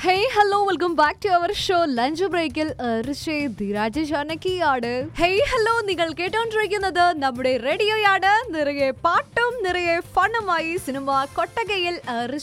hey hello welcome back to our show lunch ബ്രേക്കിൽ Dheeraj ജാനകിയാണ് hey hello നിങ്ങൾ കേട്ടോണ്ടിരിക്കുന്നത് നമ്മുടെ റേഡിയോയാണ് നിറയെ പാട്ടും നിറയെ ഫണ്ണുമായി സിനിമ കൊട്ടകയിൽ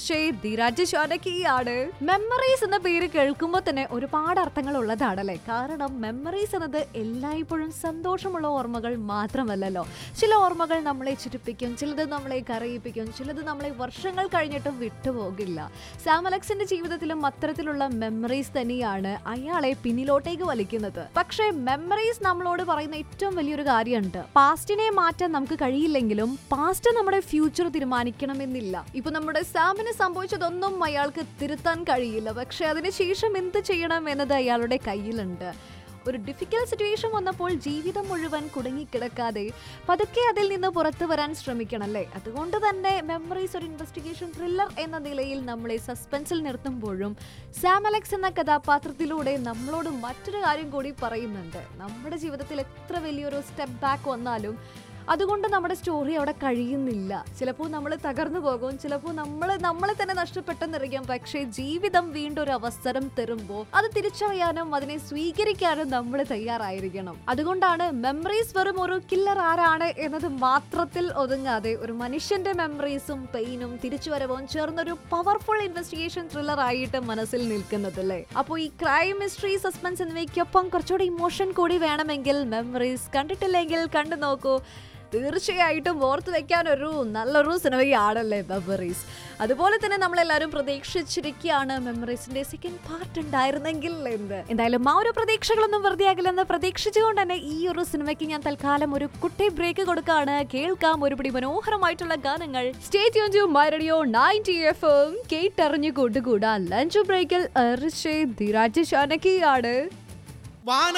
ധീരാജ് ജാനകിയാണ് മെമ്മറീസ് എന്ന പേര് കേൾക്കുമ്പോൾ തന്നെ ഒരുപാട് അർത്ഥങ്ങൾ ഉള്ളതാണല്ലേ കാരണം മെമ്മറീസ് എന്നത് എല്ലായ്പ്പോഴും സന്തോഷമുള്ള ഓർമ്മകൾ മാത്രമല്ലല്ലോ ചില ഓർമ്മകൾ നമ്മളെ ചിരിപ്പിക്കും ചിലത് നമ്മളെ കരയിപ്പിക്കും ചിലത് നമ്മളെ വർഷങ്ങൾ കഴിഞ്ഞിട്ടും വിട്ടുപോകില്ല സാമലക്സിന്റെ ജീവിതത്തിലും അത്തരത്തിലുള്ള മെമ്മറീസ് തന്നെയാണ് അയാളെ പിന്നിലോട്ടേക്ക് വലിക്കുന്നത് പക്ഷേ മെമ്മറീസ് നമ്മളോട് പറയുന്ന ഏറ്റവും വലിയൊരു കാര്യമുണ്ട് പാസ്റ്റിനെ മാറ്റാൻ നമുക്ക് കഴിയില്ലെങ്കിലും പാസ്റ്റ് നമ്മുടെ ഫ്യൂച്ചർ തീരുമാനിക്കണമെന്നില്ല ഇപ്പൊ നമ്മുടെ സാമിന് സംഭവിച്ചതൊന്നും അയാൾക്ക് തിരുത്താൻ കഴിയില്ല പക്ഷെ അതിനുശേഷം എന്ത് ചെയ്യണം എന്നത് അയാളുടെ കയ്യിലുണ്ട് ഒരു ഡിഫിക്കൽട്ട് സിറ്റുവേഷൻ വന്നപ്പോൾ ജീവിതം മുഴുവൻ കുടുങ്ങിക്കിടക്കാതെ പതുക്കെ അതിൽ നിന്ന് പുറത്തു വരാൻ ശ്രമിക്കണം അല്ലേ അതുകൊണ്ട് തന്നെ മെമ്മറീസ് ഒരു ഇൻവെസ്റ്റിഗേഷൻ ത്രില്ലർ എന്ന നിലയിൽ നമ്മളെ സസ്പെൻസിൽ നിർത്തുമ്പോഴും സാം അലക്സ് എന്ന കഥാപാത്രത്തിലൂടെ നമ്മളോട് മറ്റൊരു കാര്യം കൂടി പറയുന്നുണ്ട് നമ്മുടെ ജീവിതത്തിൽ എത്ര വലിയൊരു സ്റ്റെപ്പ് ബാക്ക് വന്നാലും അതുകൊണ്ട് നമ്മുടെ സ്റ്റോറി അവിടെ കഴിയുന്നില്ല ചിലപ്പോൾ നമ്മൾ തകർന്നു പോകും ചിലപ്പോൾ നമ്മൾ നമ്മളെ തന്നെ നഷ്ടപ്പെട്ടെന്നിരിക്കും പക്ഷേ ജീവിതം വീണ്ടും ഒരു അവസരം തരുമ്പോൾ അത് തിരിച്ചറിയാനും അതിനെ സ്വീകരിക്കാനും നമ്മൾ തയ്യാറായിരിക്കണം അതുകൊണ്ടാണ് മെമ്മറീസ് വെറും ഒരു കില്ലർ ആരാണ് എന്നത് മാത്രത്തിൽ ഒതുങ്ങാതെ ഒരു മനുഷ്യന്റെ മെമ്മറീസും പെയിനും തിരിച്ചുവരവും ചേർന്നൊരു പവർഫുൾ ഇൻവെസ്റ്റിഗേഷൻ ത്രില്ലർ ആയിട്ട് മനസ്സിൽ നിൽക്കുന്നത് അല്ലേ അപ്പോൾ ഈ ക്രൈം മിസ്റ്ററി സസ്പെൻസ് എന്നിവയ്ക്കൊപ്പം കുറച്ചുകൂടി ഇമോഷൻ കൂടി വേണമെങ്കിൽ മെമ്മറീസ് കണ്ടിട്ടില്ലെങ്കിൽ കണ്ടു നോക്കൂ തീർച്ചയായിട്ടും ഓർത്ത് വെക്കാൻ ഒരു നല്ലൊരു സിനിമയാണല്ലേ മെമ്മറീസ് അതുപോലെ തന്നെ നമ്മളെല്ലാവരും പ്രതീക്ഷിച്ചിരിക്കുകയാണ് മെമ്മറീസിന്റെ സെക്കൻഡ് പാർട്ട് ഉണ്ടായിരുന്നെങ്കിൽ എന്ത് എന്തായാലും ആ ഒരു പ്രതീക്ഷകളൊന്നും വെറുതെ ആകില്ലെന്ന് പ്രതീക്ഷിച്ചുകൊണ്ട് തന്നെ ഈ ഒരു സിനിമയ്ക്ക് ഞാൻ തൽക്കാലം ഒരു കുട്ടി ബ്രേക്ക് കൊടുക്കുകയാണ് കേൾക്കാം ഒരുപിടി മനോഹരമായിട്ടുള്ള ഗാനങ്ങൾ stay tuned to my radio ninety F M കേട്ടറിഞ്ഞു കൂട്ടുകൂടാ ലഞ്ച് ബ്രേക്കിൽ ധീരാജ് ഷാനകിയാണ് വാന